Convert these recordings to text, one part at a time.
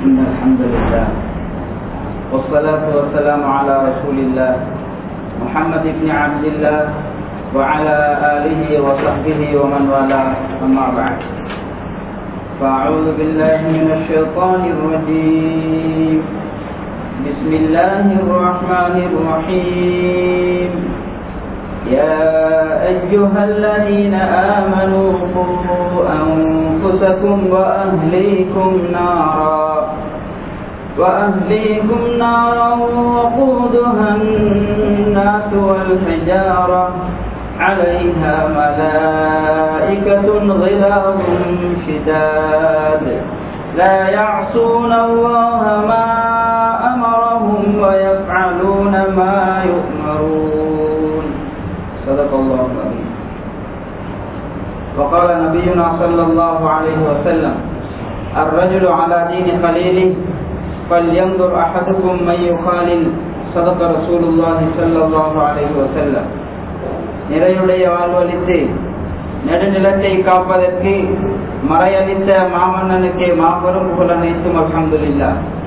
إن الحمد لله والصلاة والسلام على رسول الله محمد بن عبد الله وعلى آله وصحبه ومن والاه أما بعد فأعوذ بالله من الشيطان الرجيم بسم الله الرحمن الرحيم يا أيها الذين آمنوا قوا أنفسكم وأهليكم نارا وأهليكم نارا وقودها الناس والحجارة عليها ملائكة غلاظ شداد لا يعصون الله ما أمرهم ويفعلون ما يؤمرون صدق الله العظيم وقال نبينا صلى الله عليه وسلم الرجل على دين خليله فلينظر أحدكم من يخالل صدق رسول الله صلى الله عليه وسلم நிறையுடைய வாழ்வழித்து நெடுநிலத்தை காப்பதற்கு மறையளித்த மாமன்னனுக்கே மாபெரும் புகழ் அனைத்தும் அல்ஹம்துலில்லா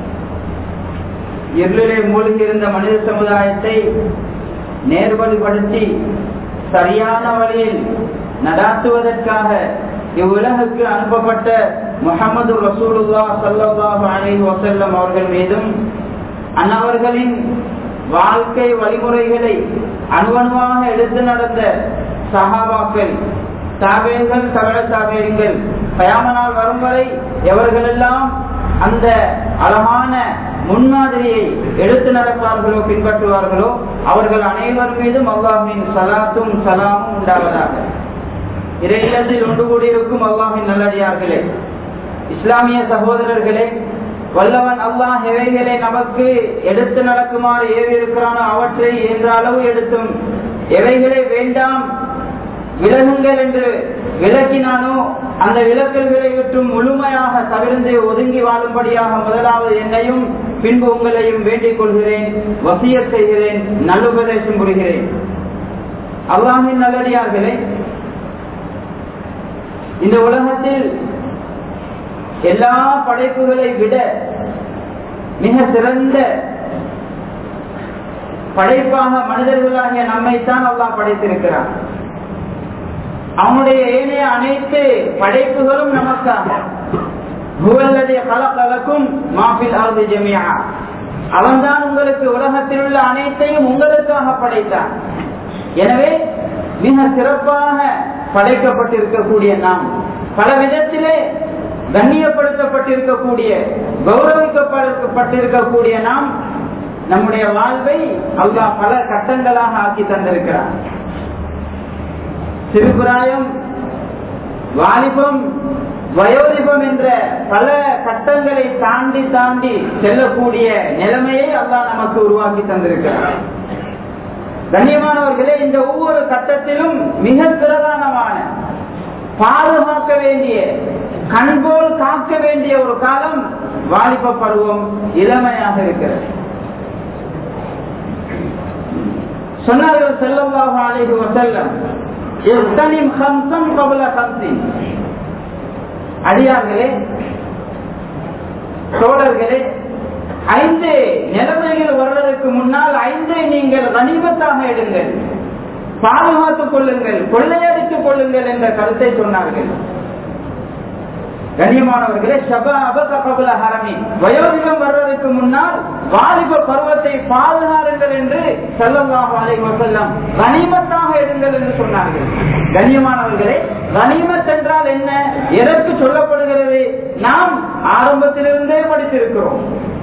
இருளிலே மூழ்கியிருந்த மனித சமுதாயத்தை நேர்வழிப்படுத்தி சரியான வழியில் நடாத்துவதற்காக இவ்வுலகுக்கு அனுப்பப்பட்ட முகமது ரசூலுல்லா சல்லாஹு அலி வசல்லம் அவர்கள் மீதும் அன்னவர்களின் வாழ்க்கை வழிமுறைகளை அணுவணுவாக எடுத்து நடந்த சஹாபாக்கள் தாபேர்கள் சகல தாபேர்கள் கயாமனால் வரும் வரை எவர்களெல்லாம் அந்த அழகான முன்மாதிரியை எடுத்து நடப்பார்களோ பின்பற்றுவார்களோ அவர்கள் அனைவர் மீதும் அல்லாஹின் சலாத்தும் சலாமும் உண்டாவதாக இறையிலத்தில் ஒன்று கூடியிருக்கும் அல்லாஹின் நல்லடியார்களே இஸ்லாமிய சகோதரர்களே வல்லவன் அல்லாஹ் எவைகளை நமக்கு எடுத்து நடக்குமாறு ஏவி இருக்கிறானோ அவற்றை என்ற அளவு எடுத்தும் எவைகளை வேண்டாம் விலகுங்கள் என்று விளக்கினானோ அந்த விளக்கல்களை விட்டும் முழுமையாக தவிர்ந்து ஒதுங்கி வாழும்படியாக முதலாவது என்னையும் பின்பு உங்களையும் வேண்டிக் கொள்கிறேன் வசிய செய்கிறேன் நல்லுபதேசம் புரிகிறேன் அல்லாஹின் நல்லடியார்களே இந்த உலகத்தில் எல்லா படைப்புகளை விட மிக சிறந்த படைப்பாக மனிதர்களாகிய நம்மைத்தான் அல்லாஹ் படைத்திருக்கிறான் அவனுடைய ஏனைய அனைத்து படைப்புகளும் நமக்காக புகல்லடைய கலக்கலக்கும் மாஃபில் ஆர்து ஜமியா அவன்தான் உங்களுக்கு உலகத்தில் உள்ள அனைத்தையும் உங்களுக்காக படைத்தான் எனவே மிக சிறப்பாக படைக்கப்பட்டிருக்கக்கூடிய நாம் பல விதத்திலே கண்ணியப்படுத்தப்பட்டிருக்கக்கூடிய கௌரவிக்கப்பட்டிருக்கக்கூடிய நாம் நம்முடைய வாழ்வை அல்லாஹ் பல கட்டங்களாக ஆக்கி தந்திருக்கிறார் சிறுபிராயம் வாலிபம் வயோதிபம் என்ற பல கட்டங்களை தாண்டி தாண்டி செல்லக்கூடிய நிலைமையை அல்லாஹ் நமக்கு உருவாக்கி தந்திருக்கிறார் கண்ணியமானவர்களே இந்த ஒவ்வொரு கட்டத்திலும் மிக பிரதானமான பாதுகாக்க வேண்டிய கண்போல் காக்க வேண்டிய ஒரு காலம் வாலிப பருவம் இளமையாக இருக்கிறது சொன்னார்கள் செல்லவாக அழைகு செல்லம் அடியார்களே தோழர்களே ஐந்து நிலைமைகள் வர்றதுக்கு முன்னால் ஐந்தை நீங்கள் கனிமத்தாக எடுங்கள் பாதுகாத்துக் கொள்ளுங்கள் கொள்ளையடித்துக் கொள்ளுங்கள் என்ற கருத்தை சொன்னார்கள் கண்ணியமானவர்களே சபாபல ஹரமி வயோதிகம் வர்றதுக்கு முன்னால் வாலிப பருவத்தை பாதுகாருங்கள் என்று செல்லமாக வாலை செல்லம் கனிமத்தாக எடுங்கள் என்று சொன்னார்கள் கண்ணியமானவர்களே கனிமத் என்றால் என்ன எதற்கு சொல்லப்படுகிறது நாம் ஆரம்பத்திலிருந்தே படித்திருக்கிறோம்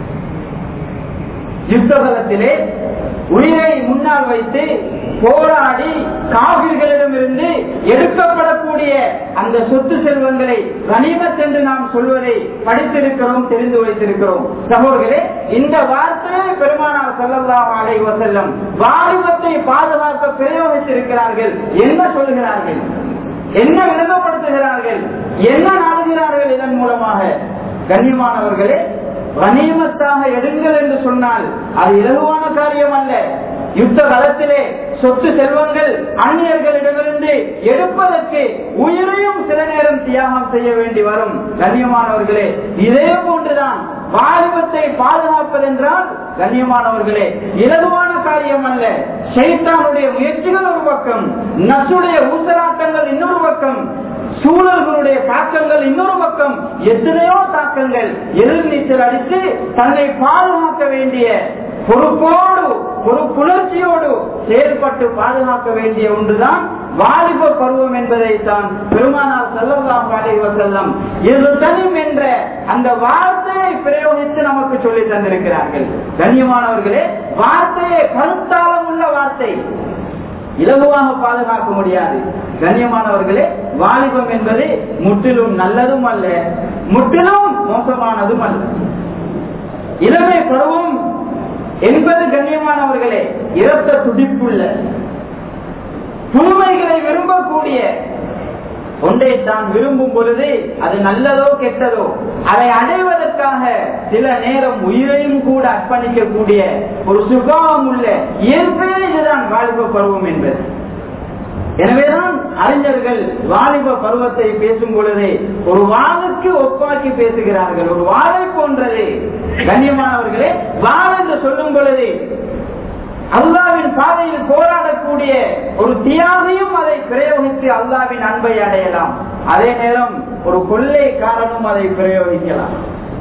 யுத்த காலத்திலே உயிரை முன்னால் வைத்து போராடி காவிர்களிடமிருந்து எடுக்கப்படக்கூடிய அந்த சொத்து செல்வங்களை கனிமத் என்று நாம் சொல்வதை படித்திருக்கிறோம் தெரிந்து வைத்திருக்கிறோம் சகோதரர்களே இந்த வார்த்தையை பெருமானார் செல்லலாம் அலை வசல்லம் வாலிபத்தை பாதுகாக்க பிரயோகித்திருக்கிறார்கள் என்ன சொல்கிறார்கள் என்ன விளங்கப்படுத்துகிறார்கள் என்ன நாடுகிறார்கள் இதன் மூலமாக கண்ணியமானவர்களே கனிமத்தாக எடுங்கள் என்று சொன்னால் அது இலகுவான காரியம் அல்ல யுத்த காலத்திலே சொத்து செல்வங்கள் அந்நியர்களிடமிருந்து எடுப்பதற்கு உயிரையும் சில நேரம் தியாகம் செய்ய வேண்டி வரும் கண்ணியமானவர்களே இதே போன்றுதான் வாலிபத்தை பாதுகாப்பது என்றால் கண்ணியமானவர்களே இலகுவான காரியம் அல்ல சைத்தானுடைய முயற்சிகள் ஒரு பக்கம் நசுடைய ஊசலாட்டங்கள் இன்னொரு பக்கம் சூழல்களுடைய தாக்கங்கள் இன்னொரு பக்கம் எத்தனையோ தாக்கங்கள் எதிர்நீச்சல் அடித்து தன்னை பாதுகாக்க வேண்டிய பொறுப்போடு பொறுப்புணர்ச்சியோடு செயல்பட்டு பாதுகாக்க வேண்டிய ஒன்றுதான் வாலிப பருவம் என்பதை தான் பெருமானார் செல்லலாம் செல்லம் இது தனிம் என்ற அந்த வார்த்தையை பிரயோகித்து நமக்கு சொல்லி தந்திருக்கிறார்கள் கண்ணியமானவர்களே வார்த்தையை கருத்தாளம் உள்ள வார்த்தை இலகுவாக பாதுகாக்க முடியாது கண்ணியமானவர்களே வாலிபம் என்பது முற்றிலும் நல்லதும் அல்ல முற்றிலும் மோசமானதும் அல்ல இளமை பருவம் என்பது கண்ணியமானவர்களே இரத்த துடிப்புள்ள புதுமைகளை விரும்பக்கூடிய ஒன்றை தான் விரும்பும் பொழுது அது நல்லதோ கெட்டதோ அதை அடைவதற்காக சில நேரம் உயிரையும் கூட அர்ப்பணிக்கக்கூடிய ஒரு சுபாவம் உள்ள இயல்பே இதுதான் வாலிப பருவம் என்பது எனவேதான் அறிஞர்கள் வாலிப பருவத்தை பேசும் பொழுது ஒரு வாளுக்கு ஒப்பாக்கி பேசுகிறார்கள் ஒரு வாழை போன்றது கண்ணியமானவர்களே வாழ் என்று சொல்லும் பொழுது அல்லாவின் பாதையில் போராடக்கூடிய ஒரு தியாகியும் அதை பிரயோகித்து அல்லாவின் அன்பை அடையலாம் அதே நேரம் ஒரு கொள்ளைக்காரனும் அதை பிரயோகிக்கலாம்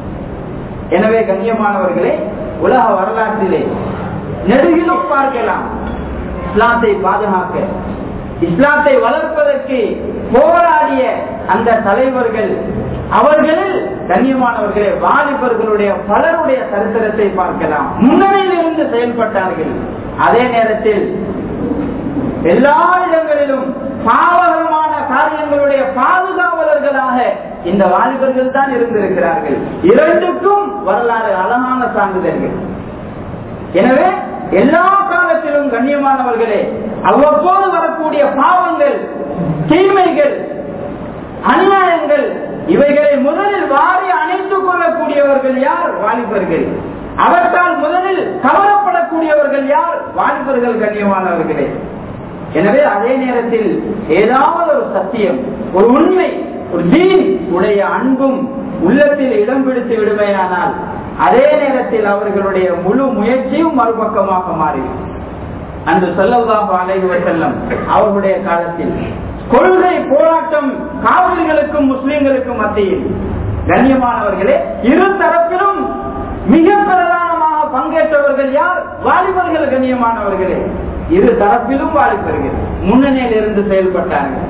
எனவே கண்ணியமானவர்களே உலக வரலாற்றிலே நெடுகிலும் பார்க்கலாம் இஸ்லாத்தை பாதுகாக்க இஸ்லாத்தை வளர்ப்பதற்கு போராடிய அந்த தலைவர்கள் அவர்களில் கண்ணியமானவர்களே வாலிபர்களுடைய பலருடைய சரித்திரத்தை பார்க்கலாம் முன்னணியில் இருந்து செயல்பட்டார்கள் அதே நேரத்தில் எல்லா இடங்களிலும் பாவகரமான காரியங்களுடைய பாதுகாவலர்களாக இந்த வாலிபர்கள் தான் இருந்திருக்கிறார்கள் இரண்டுக்கும் வரலாறு அழகான சான்றிதழ்கள் எனவே எல்லா காலத்திலும் கண்ணியமானவர்களே அவ்வப்போது வரக்கூடிய பாவங்கள் தீமைகள் அநியாயங்கள் இவைகளை முதலில் வாரி அணைத்துக் கொள்ளக்கூடியவர்கள் யார் வாலிபர்கள் அவற்றால் முதலில் கவரப்படக்கூடியவர்கள் யார் வாலிபர்கள் கண்ணியமானவர்களே எனவே அதே நேரத்தில் ஏதாவது ஒரு சத்தியம் ஒரு உண்மை ஒரு தீன் உடைய அன்பும் உள்ளத்தில் இடம் பிடித்து விடுமையானால் அதே நேரத்தில் அவர்களுடைய முழு முயற்சியும் மறுபக்கமாக மாறிடும் அன்று செல்லவாக அலைவர் செல்லம் அவர்களுடைய காலத்தில் கொள்கை போராட்டம் காவிரிகளுக்கும் முஸ்லிம்களுக்கும் மத்தியில் கண்ணியமானவர்களே இரு தரப்பிலும் மிக பிரதானமாக பங்கேற்றவர்கள் யார் வாலிபர்கள் கண்ணியமானவர்களே இரு தரப்பிலும் வாலிபர்கள் முன்னணியில் இருந்து செயல்பட்டார்கள்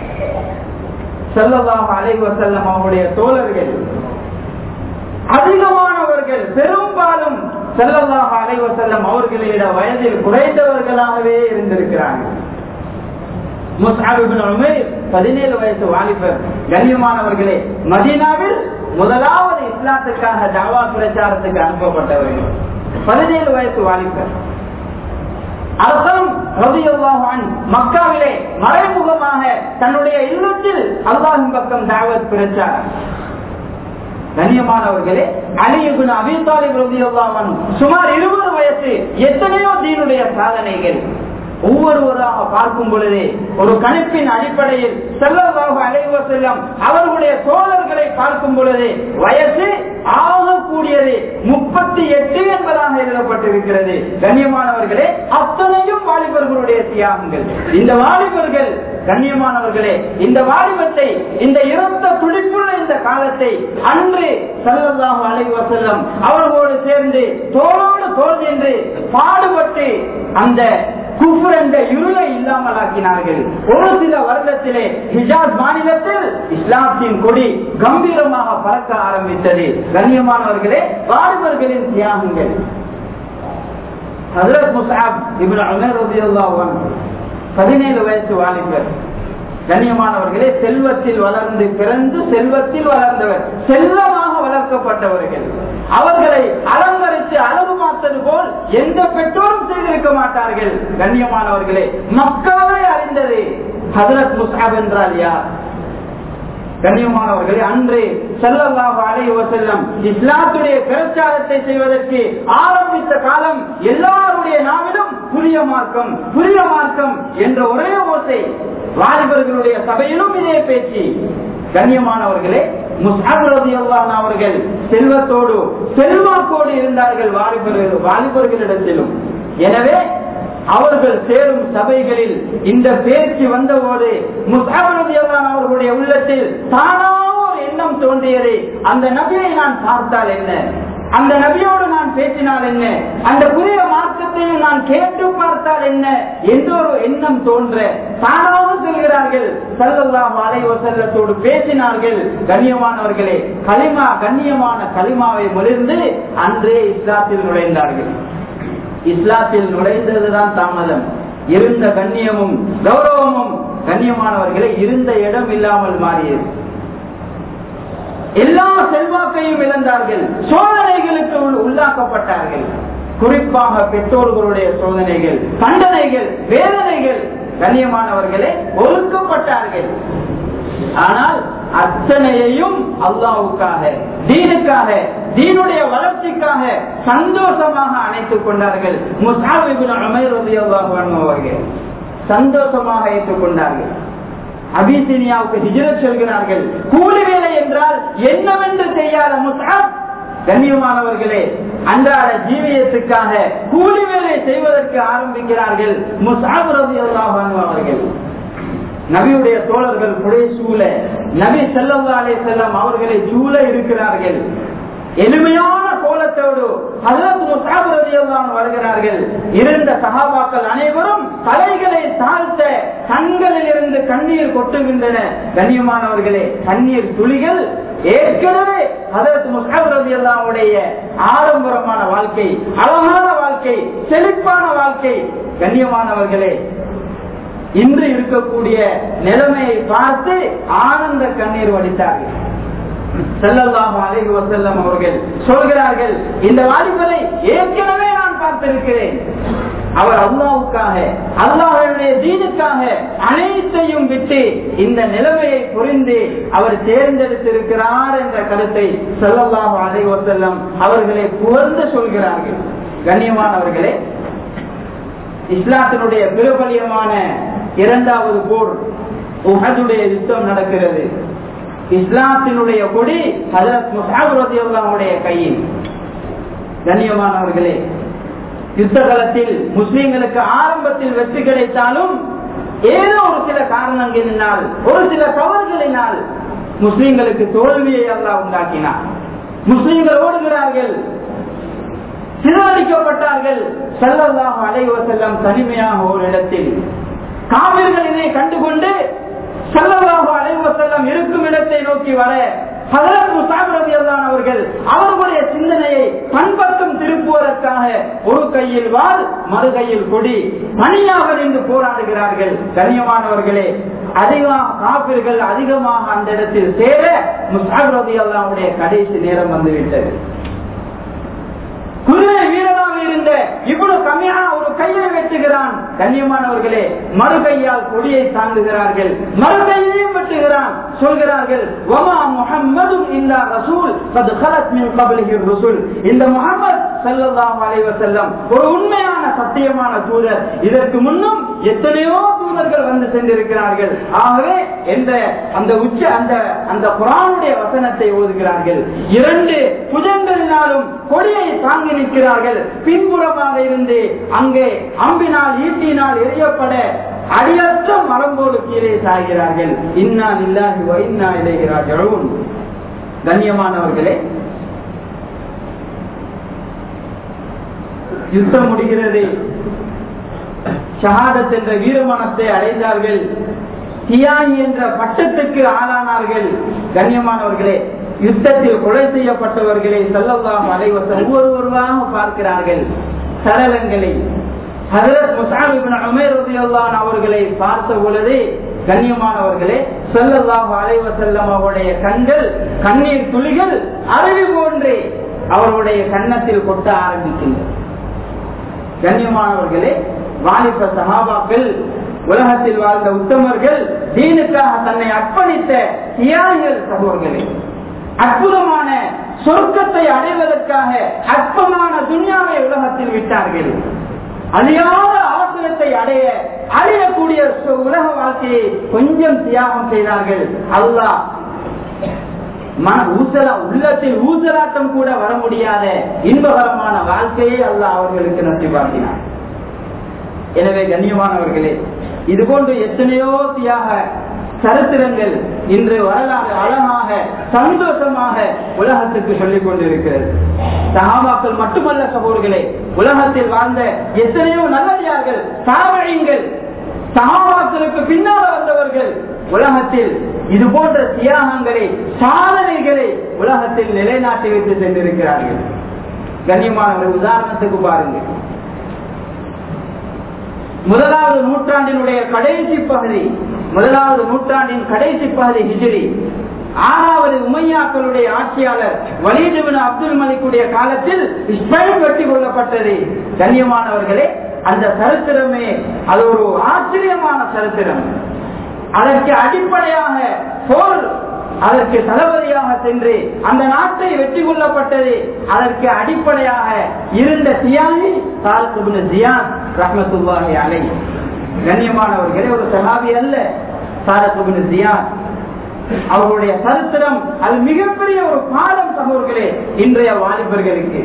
செல்லவாக அலைவர் செல்லம் அவருடைய தோழர்கள் அதிகமானவர்கள் பெரும்பாலும் செல்லவாக அலைவர் செல்லம் அவர்களிட வயதில் குறைந்தவர்களாகவே இருந்திருக்கிறார்கள் பதினேழு வயசு வாலிபர் கண்ணியமானவர்களே மதீனாவில் முதலாவது இஸ்லாத்துக்காக தாவா பிரச்சாரத்துக்கு அனுப்பப்பட்டவர்கள் பதினேழு வயசு வாலிபர் அரசம் மக்காவிலே மறைமுகமாக தன்னுடைய இல்லத்தில் அல்லாஹின் பக்கம் தாவத் பிரச்சாரம் கண்ணியமானவர்களே அலியுகுன் அபிதாலிப் ரதியுல்லாமன் சுமார் இருபது வயசு எத்தனையோ தீனுடைய சாதனைகள் ஒவ்வொருவராக பார்க்கும் பொழுது ஒரு கணிப்பின் அடிப்படையில் செல்லவாக அலைவ செல்லம் அவர்களுடைய தோழர்களை பார்க்கும் பொழுது வயசு ஆகக்கூடியது முப்பத்தி எட்டு என்பதாக எழுதப்பட்டிருக்கிறது கண்ணியமானவர்களே அத்தனையும் வாலிபர்களுடைய தியாகங்கள் இந்த வாலிபர்கள் கண்ணியமானவர்களே இந்த வாலிபத்தை இந்த இறந்த துடிப்புள்ள இந்த காலத்தை அன்று செல்லதாக அலைவ செல்லம் அவர்களோடு சேர்ந்து தோளோடு தோல் என்று பாடுபட்டு அந்த குஃபர் என்ற இருளை இல்லாமலாக்கினார்கள் ஒரு சில வருடத்திலே ஹிஜாஸ் மாநிலத்தில் இஸ்லாத்தின் கொடி கம்பீரமாக பறக்க ஆரம்பித்தது கண்ணியமானவர்களே வாலிபர்களின் தியாகங்கள் ஹசரத் முசாப் இப்னு உமர் ரலியல்லாஹு அன்ஹு பதினேழு வயசு வாலிபர் கண்ணியமானவர்களே செல்வத்தில் வளர்ந்து பிறந்து செல்வத்தில் வளர்ந்தவர் செல்வமாக வளர்க்கப்பட்டவர்கள் அவர்களை அலங்கரித்து அழகு மாத்தது போல் எந்த பெற்றோரும் செய்திருக்க மாட்டார்கள் கண்ணியமானவர்களே மக்களே அறிந்தது ஹசரத் முசாப் என்றால் யார் கண்ணியமானவர்களே அன்று செல்லல்லாஹு அலைஹி வஸல்லம் இஸ்லாத்துடைய பிரச்சாரத்தை செய்வதற்கு ஆரம்பித்த காலம் எல்லாருடைய நாவிலும் புதிய மார்க்கம் புதிய மார்க்கம் என்ற ஒரே ஓசை வாலிபர்களுடைய சபையிலும் இதே பேச்சு கண்ணியமானவர்களே அவர்கள் செல்வத்தோடு செல்வாக்கோடு இருந்தார்கள் வாலிபர்கள் வாலிபர்களிடத்திலும் எனவே அவர்கள் சேரும் சபைகளில் இந்த பேச்சு வந்தபோது முசாபரதியல்லான் அவர்களுடைய உள்ளத்தில் தானாக ஒரு எண்ணம் தோன்றியது அந்த நபியை நான் பார்த்தால் என்ன அந்த நபியோடு நான் பேசினால் என்ன அந்த புதிய மார்க்கத்தையும் நான் கேட்டு பார்த்தால் என்ன என்ற ஒரு எண்ணம் தோன்ற தானாக செல்கிறார்கள் செல்லல்லாம் அலைவ செல்லத்தோடு பேசினார்கள் கண்ணியமானவர்களே களிமா கண்ணியமான களிமாவை முளிர்ந்து அன்றே இஸ்லாத்தில் நுழைந்தார்கள் இஸ்லாத்தில் நுழைந்ததுதான் தாமதம் இருந்த கண்ணியமும் கௌரவமும் கண்ணியமானவர்களே இருந்த இடம் இல்லாமல் மாறியது எல்லா செல்வாக்கையும் இழந்தார்கள் சோதனைகளுக்கு உள்ளாக்கப்பட்டார்கள் குறிப்பாக பெற்றோர்களுடைய சோதனைகள் தண்டனைகள் வேதனைகள் கண்ணியமானவர்களே ஒழுக்கப்பட்டார்கள் ஆனால் அத்தனையையும் அல்லாவுக்காக தீனுக்காக தீனுடைய வளர்ச்சிக்காக சந்தோஷமாக அணைத்துக் கொண்டார்கள் முசாபிபின் அமர் அவர்கள் சந்தோஷமாக ஏற்றுக்கொண்டார்கள் அபிசீனியாவுக்கு ஹிஜரத் செல்கிறார்கள் கூலி வேலை என்றால் என்னவென்று தெரியாத முசாப் கண்ணியமானவர்களே அன்றாட ஜீவியத்துக்காக கூலி வேலை செய்வதற்கு ஆரம்பிக்கிறார்கள் முசாப் ரவி அவர்கள் நபியுடைய தோழர்கள் புடை சூழ நபி செல்லவாலே செல்லம் அவர்களை சூழ இருக்கிறார்கள் எளிமையான கோலத்தோடு வருகிறார்கள் இருந்த சகாபாக்கள் அனைவரும் தலைகளை தாழ்த்த கண்களில் இருந்து கண்ணீர் கொட்டுகின்றன கண்ணியமானவர்களே கண்ணீர் துளிகள் ஏற்கனவே அதற்கு முஸ்லாவுடைய ஆடம்பரமான வாழ்க்கை அழகான வாழ்க்கை செழிப்பான வாழ்க்கை கண்ணியமானவர்களே இன்று இருக்கக்கூடிய நிலைமையை பார்த்து ஆனந்த கண்ணீர் வடித்தார்கள் செல்லல்லாம் அலைஹி வசல்லம் அவர்கள் சொல்கிறார்கள் இந்த வாலிபரை ஏற்கனவே நான் பார்த்திருக்கிறேன் அவர் அல்லாவுக்காக அல்லாஹருடைய தீனுக்காக அனைத்தையும் விட்டு இந்த நிலைமையை புரிந்து அவர் தேர்ந்தெடுத்திருக்கிறார் என்ற கருத்தை செல்லல்லாம் அலைஹி வசல்லம் அவர்களை புகழ்ந்து சொல்கிறார்கள் கண்ணியமானவர்களே இஸ்லாத்தினுடைய பிரபலியமான இரண்டாவது போர் உஹதுடைய யுத்தம் நடக்கிறது இஸ்லாத்தினுடைய கொடி ஹசரத் முசாபுரதியுடைய கையில் கண்ணியமானவர்களே யுத்த காலத்தில் முஸ்லிம்களுக்கு ஆரம்பத்தில் வெற்றி கிடைத்தாலும் ஏதோ ஒரு சில காரணங்களினால் ஒரு சில தவறுகளினால் முஸ்லிம்களுக்கு தோல்வியை அல்லாஹ் உண்டாக்கினார் முஸ்லிம்கள் ஓடுகிறார்கள் சிதறடிக்கப்பட்டார்கள் செல்லல்லாஹ் அலைவ செல்லம் தனிமையாக ஒரு இடத்தில் காவிர்கள் இதை கண்டுகொண்டு செல்லல்லாஹு அலைவ செல்லம் இருக்கும் இடத்தை நோக்கி வர அவர்கள் அவர்களுடைய சிந்தனையை பண்பக்கம் திருப்புவதற்காக ஒரு கையில் வாழ் மறு கையில் கொடி தனியாக நின்று போராடுகிறார்கள் கண்ணியமானவர்களே அதிகமாக காப்பிர்கள் அதிகமாக அந்த இடத்தில் சேர முசாபிரதி அல்லாவுடைய கடைசி நேரம் வந்துவிட்டது குதிரை வீரனாக இருந்த இவ்வளவு கம்மியான ஒரு கையை வெட்டுகிறான் கண்ணியமானவர்களே மறு கையால் கொடியை தாங்குகிறார்கள் மறு கையையும் வெட்டுகிறான் சொல்கிறார்கள் வமா முஹம்மதும் இல்லா ரசூல் கது கலத் மின் கபலிஹி ரசூல் இந்த முஹம்மத் ஸல்லல்லாஹு அலைஹி வஸல்லம் ஒரு உண்மையான சத்தியமான தூதர் இதற்கு முன்னும் எத்தனையோ தூதர்கள் வந்து சென்றிருக்கிறார்கள் ஆகவே என்ற அந்த உச்ச அந்த அந்த குரானுடைய வசனத்தை ஓதுகிறார்கள் இரண்டு புஜங்களினாலும் கொடியை தாங்கி நிற்கிறார்கள் பின்புறமாக இருந்து அங்கே அம்பினால் ஈட்டினால் எரியப்பட அடியற்ற மரம்போடு கீழே சாய்கிறார்கள் இன்னா இல்லாஹி வைன்னா இளைகிறார்கள் கண்ணியமானவர்களே யுத்தம் முடிகிறது ஷஹாதத் என்ற வீரமனத்தை அடைந்தார்கள் தியாகி என்ற பட்டத்துக்கு ஆளானார்கள் கண்ணியமானவர்களே யுத்தத்தில் கொலை செய்யப்பட்டவர்களை செல்லலாம் அலைவசம் ஒவ்வொருவருவாக பார்க்கிறார்கள் சடலங்களை ஹதரத் முசாபிபின் அமேர் ரலியல்லாஹு அவர்களை பார்த்த பொழுது கண்ணியமானவர்களே செல்லல்லாஹு அலைவ செல்லம் அவருடைய கண்கள் கண்ணீர் துளிகள் அருவி போன்றே அவருடைய கன்னத்தில் கொட்ட ஆரம்பிக்கின்றன கண்ணியமானவர்களே வாலிப சகாபாக்கள் உலகத்தில் வாழ்ந்த உத்தமர்கள் தீனுக்காக தன்னை அர்ப்பணித்த தியாகிகள் சகோதரர்களே அற்புதமான சொர்க்கத்தை அடைவதற்காக அற்பமான துன்யாவை உலகத்தில் விட்டார்கள் அழியாத ஆசிரத்தை அடைய அழியக்கூடிய சு- உலக வாழ்க்கையை கொஞ்சம் தியாகம் செய்தார்கள் அல்லாஹ் மன ஊசலா உள்ளத்தில் ஊசலாட்டம் கூட வர முடியாத இன்பகரமான வாழ்க்கையை அல்லாஹ் அவர்களுக்கு நசிவாக்கினார் எனவே கண்ணியமானவர்களே இது போன்று எத்தனையோ தியாக சரித்திரங்கள் இன்று வரலாறு அழகாக சந்தோஷமாக உலகத்துக்கு சொல்லிக் கொண்டிருக்கிறது சகாபாக்கள் மட்டுமல்ல சகோதரர்களே உலகத்தில் வாழ்ந்த எத்தனையோ நல்லடியார்கள் சாவழிங்கள் சகாபாக்களுக்கு பின்னால் வந்தவர்கள் உலகத்தில் இது போன்ற தியாகங்களை சாதனைகளை உலகத்தில் நிலைநாட்டி வைத்து சென்றிருக்கிறார்கள் கண்ணியமானவர்கள் உதாரணத்துக்கு பாருங்கள் முதலாவது நூற்றாண்டினுடைய கடைசி பகுதி முதலாவது நூற்றாண்டின் கடைசி பகுதி ஹிஜ்ரி ஆறாவது உமையாக்களுடைய ஆட்சியாளர் வலீதுபின் அப்துல் மலிக்குடைய காலத்தில் இஸ்மாயில் வெட்டி கொள்ளப்பட்டது கண்ணியமானவர்களே அந்த சரித்திரமே அது ஒரு ஆச்சரியமான சரித்திரம் அதற்கு அடிப்படையாக போர் அதற்கு தளபதியாக சென்று அந்த நாட்டை வெற்றி கொள்ளப்பட்டது அதற்கு அடிப்படையாக இருந்த தியாகி தாரத்துபின் ஜியான் ரஹமத்துல்லாஹி அலை கண்ணியமானவர்களே ஒரு சகாபி அல்ல தாரத்துபின் ஜியான் அவர்களுடைய சரித்திரம் அது மிகப்பெரிய ஒரு பாடம் சகோதரர்களே இன்றைய வாலிபர்களுக்கு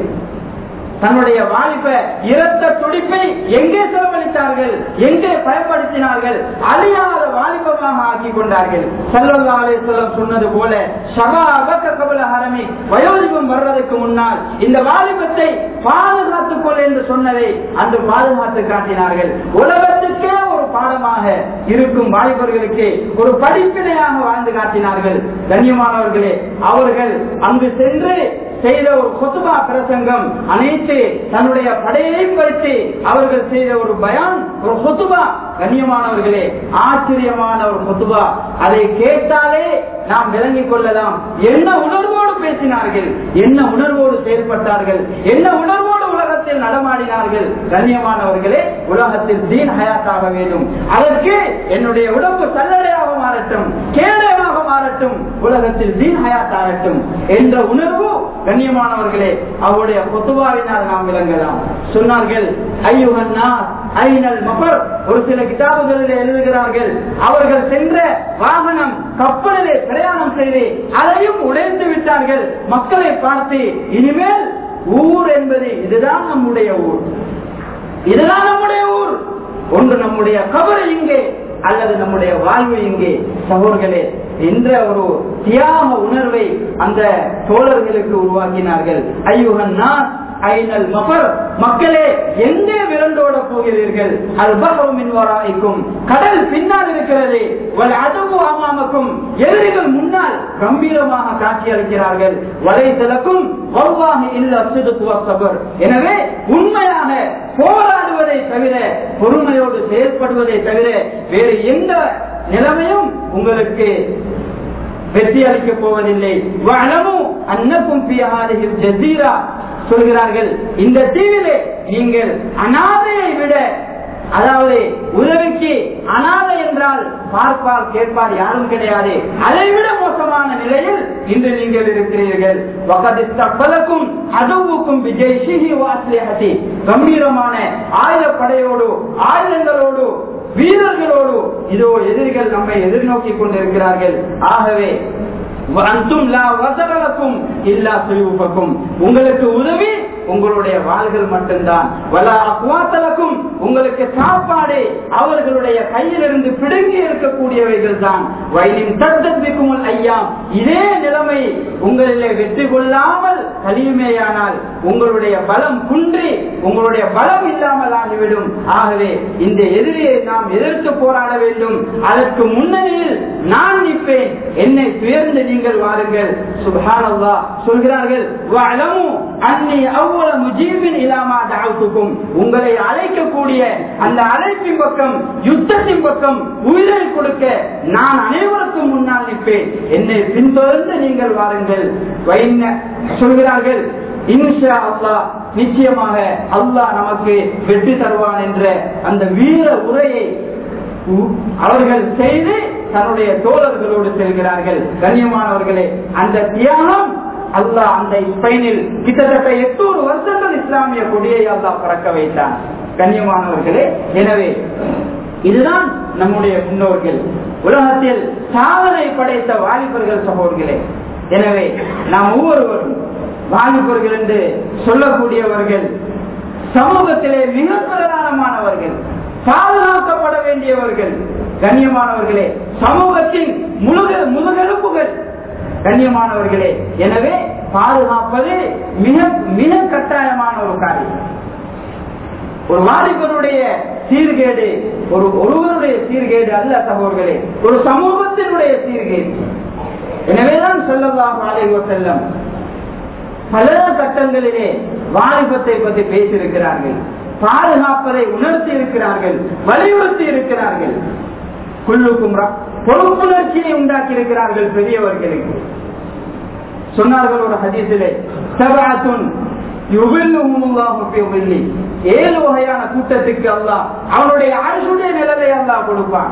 தன்னுடைய வாலிப இரத்த துடிப்பை எங்கே செலவழித்தார்கள் எங்கே பயன்படுத்தினார்கள் அழியாத வாலிபமாக ஆக்கி கொண்டார்கள் செல்லம் சொன்னது போல சபா அபக்க கபல ஹரமி வயோதிபம் வர்றதுக்கு முன்னால் இந்த வாலிபத்தை பாதுகாத்துக் கொள் என்று சொன்னதை அன்று பாதுகாத்து காட்டினார்கள் உலகத்துக்கே ஒரு பாடமாக இருக்கும் வாலிபர்களுக்கு ஒரு படிப்பினையாக வாழ்ந்து காட்டினார்கள் கண்ணியமானவர்களே அவர்கள் அங்கு சென்று செய்த ஒரு கொத்துபா பிரசங்கம் அனைத்து தன்னுடைய படையையும் வைத்து அவர்கள் செய்த ஒரு பயான் ஒரு கொத்துபா கண்ணியமானவர்களே ஆச்சரியமான ஒரு கொத்துபா அதை கேட்டாலே நாம் விளங்கிக் கொள்ளலாம் என்ன உணர்வோடு பேசினார்கள் என்ன உணர்வோடு செயல்பட்டார்கள் என்ன உணர்வோடு உலகத்தில் நடமாடினார்கள் கண்ணியமானவர்களே உலகத்தில் தீன் ஹயாத்தாக வேண்டும் அதற்கு என்னுடைய உடம்பு சல்லடையாக மாறட்டும் கேடயமாக மாறட்டும் உலகத்தில் தீன் ஹயாத் ஆகட்டும் என்ற உணர்வு கண்ணியமானவர்களே அவருடைய பொத்துவாவினால் நாம் விளங்கலாம் சொன்னார்கள் ஐயுகன்னா ஐநல் மபர் ஒரு சில கிதாபுகளில் எழுதுகிறார்கள் அவர்கள் சென்ற வாகனம் கப்பலிலே பிரயாணம் செய்து அதையும் உடைத்து விட்டார்கள் மக்களை பார்த்து இனிமேல் ஊர் என்பது இதுதான் நம்முடைய ஊர் இதுதான் நம்முடைய ஊர் ஒன்று நம்முடைய கபரு இங்கே அல்லது நம்முடைய வாழ்வு இங்கே சகோதர்களே என்ற ஒரு தியாக உணர்வை அந்த தோழர்களுக்கு உருவாக்கினார்கள் ஐயுகன் நான் ஐநல் மபர் மக்களே எங்கே விரண்டோட போகிறீர்கள் அது பகவமின் வராய்க்கும் கடல் பின்னால் இருக்கிறது வல் அதுவு ஆமாமக்கும் எதிரிகள் முன்னால் கம்பீரமாக காட்சி அளிக்கிறார்கள் வலை திலக்கும் வவ்வாக இல்ல சிதுத்துவ சபர் எனவே உண்மையாக போராடுவதை தவிர பொறுமையோடு செயல்படுவதை தவிர வேறு எந்த நிலைமையும் உங்களுக்கு வெற்றி அளிக்கப் போவதில்லை வளமும் அன்னக்கும் ஜசீரா சொல்கிறார்கள் இந்த தீவிலே நீங்கள் அனாதையை விட அதாவது உதவிக்கு அனாதை என்றால் பார்ப்பார் கேட்பார் யாரும் கிடையாது அதை விட மோசமான நிலையில் இன்று நீங்கள் இருக்கிறீர்கள் பலக்கும் அதுவுக்கும் விஜய் சிஹி வாசிலி கம்பீரமான ஆயுதப்படையோடு ஆயுதங்களோடு வீரர்களோடு இதோ எதிரிகள் நம்மை எதிர்நோக்கி கொண்டிருக்கிறார்கள் ஆகவே உங்களுக்கு உதவி உங்களுடைய வாள்கள் மட்டும்தான் வலா அக்வாத்தலக்கும் உங்களுக்கு சாப்பாடு அவர்களுடைய கையிலிருந்து பிடுங்கி இருக்கக்கூடியவைகள் தான் வயலின் தத்தப்பிக்கும் ஐயா இதே நிலைமை உங்களிலே வெற்றி கொள்ளாமல் கழியுமேயானால் உங்களுடைய பலம் குன்றி உங்களுடைய பலம் இல்லாமல் ஆகிவிடும் ஆகவே இந்த எதிரியை நாம் எதிர்த்து போராட வேண்டும் அதற்கு முன்னணியில் நான் நிற்பேன் என்னை துயர்ந்து நீங்கள் வாருங்கள் சுபானல்லா சொல்கிறார்கள் அன்னி அவ்வளவு முஜீபின் இல்லாமா தாழ்த்துக்கும் உங்களை அழைக்கக்கூடிய அந்த அழைப்பின் பக்கம் யுத்தத்தின் பக்கம் உயிரை கொடுக்க நான் அனைவருக்கும் முன்னால் நிற்பேன் என்னை பின்தொடர்ந்து நீங்கள் வாருங்கள் சொல்கிறார்கள் இன்ஷா அல்லாஹ் நிச்சயமாக அல்லாஹ் நமக்கு வெற்றி தருவான் என்ற அந்த வீர உரையை அவர்கள் செய்து தன்னுடைய தோழர்களோடு செல்கிறார்கள் கண்ணியமானவர்களே அந்த தியானம் அல்லாஹ் அந்த ஸ்பெயினில் கிட்டத்தட்ட எட்டூறு வருஷங்கள் இஸ்லாமிய கொடியை அல்லாஹ் பறக்க வைத்தான் கண்ணியமானவர்களே எனவே இதுதான் நம்முடைய முன்னோர்கள் உலகத்தில் சாதனை படைத்த வாலிபர்கள் சகோதர்களே எனவே நாம் ஒவ்வொருவரும் வாலிபர்கள் என்று சொல்லக்கூடியவர்கள் சமூகத்திலே மிக பிரதானமானவர்கள் பாதுகாக்கப்பட வேண்டியவர்கள் கண்ணியமானவர்களே சமூகத்தின் முழுக முதுகெலும்புகள் கண்ணியமானவர்களே எனவே பாதுகாப்பது மிக மிக கட்டாயமான ஒரு காரியம் ஒரு வாலிபருடைய சீர்கேடு ஒரு ஒருவருடைய சீர்கேடு அல்ல சகோதர்களே ஒரு சமூகத்தினுடைய சீர்கேடு எனவேதான் செல்லலாம் வாலிப செல்லம் பல கட்டங்களிலே வாலிபத்தை பற்றி பேசியிருக்கிறார்கள் பாதுகாப்பதை உணர்த்தி இருக்கிறார்கள் வலியுறுத்தி இருக்கிறார்கள் குள்ளுக்கும் பொறுப்புணர்ச்சியை உண்டாக்கி இருக்கிறார்கள் பெரியவர்களுக்கு சொன்னார்கள் ஒரு ஹதீசிலே சபாத்துன் ஏழு வகையான கூட்டத்துக்கு அல்லாஹ் அவனுடைய அரசுடைய நிலவை அல்லாஹ் கொடுப்பான்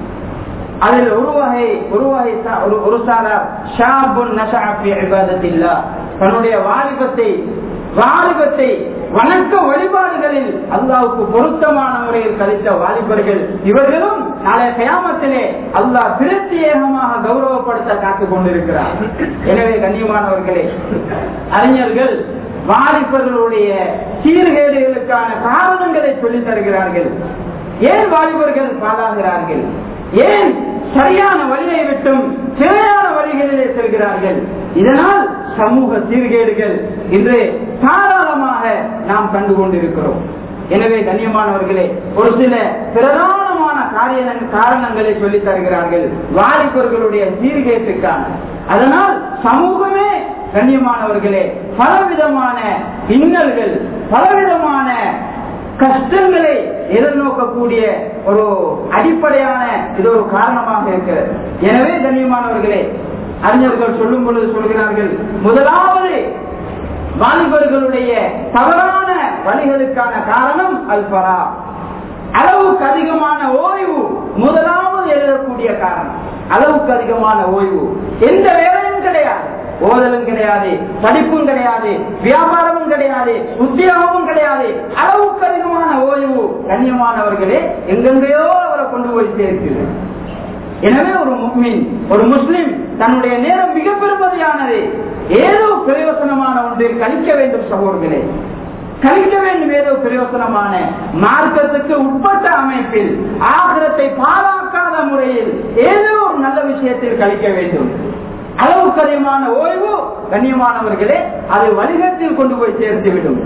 அதில் ஒரு வகை ஒரு வகை ஒரு சாரார் ஷாபுன் நஷாபி இபாதத்தில்லா தன்னுடைய வாலிபத்தை வாலிபத்தை வணக்க வழிபாடுகளில் அல்லாவுக்கு பொருத்தமான முறையில் கழித்த வாலிபர்கள் இவர்களும் நாளைய கயாமத்திலே அல்லாஹ் பிரத்யேகமாக கௌரவப்படுத்த காத்துக் கொண்டிருக்கிறார் எனவே கண்ணியமானவர்களே அறிஞர்கள் வாலிபர்களுடைய சீர்கேடுகளுக்கான காரணங்களை சொல்லித் தருகிறார்கள் ஏன் வாலிபர்கள் பாழாகிறார்கள் ஏன் சரியான வழியை விட்டும் தேவையான வழிகளிலே செல்கிறார்கள் இதனால் சமூக சீர்கேடுகள் இன்று தாராளமாக நாம் கண்டு கொண்டிருக்கிறோம் எனவே கண்ணியமானவர்களே ஒரு சில பிரதானமான காரிய காரணங்களை சொல்லித் தருகிறார்கள் வாலிபர்களுடைய சீர்கேட்டுக்கான அதனால் சமூகமே கண்ணியமானவர்களே பலவிதமான இன்னல்கள் பலவிதமான கஷ்டங்களை எதிர்நோக்கக்கூடிய ஒரு அடிப்படையான இது ஒரு காரணமாக இருக்கிறது எனவே கண்ணியமானவர்களே அறிஞர்கள் சொல்லும் பொழுது சொல்கிறார்கள் முதலாவது வாலிபர்களுடைய தவறான வழிகளுக்கான காரணம் அல்பரா அளவுக்கு அதிகமான ஓய்வு முதலாவது எழுதக்கூடிய காரணம் அளவுக்கு அதிகமான ஓய்வு எந்த வேலையும் கிடையாது ஓதலும் கிடையாது படிப்பும் கிடையாது வியாபாரமும் கிடையாது உத்தியோகமும் கிடையாது அளவுக்கு அதிகமான ஓய்வு கண்ணியமானவர்களே எங்கெங்கேயோ அவரை கொண்டு போய் சேர்க்கிறது எனவே ஒரு முஸ்லிம் ஒரு முஸ்லிம் தன்னுடைய நேரம் மிக பெருமதியானது ஏதோ பிரயோசனமான ஒன்றில் கழிக்க வேண்டும் சகோதரர்களே கழிக்க வேண்டும் ஏதோ பிரயோசனமான மார்க்கத்துக்கு உட்பட்ட அமைப்பில் ஆகிரத்தை பாழாக்காத முறையில் ஏதோ ஒரு நல்ல விஷயத்தில் கழிக்க வேண்டும் அளவுக்கு அதிகமான ஓய்வு கண்ணியமானவர்களே அது வணிகத்தில் கொண்டு போய் சேர்த்து விடும்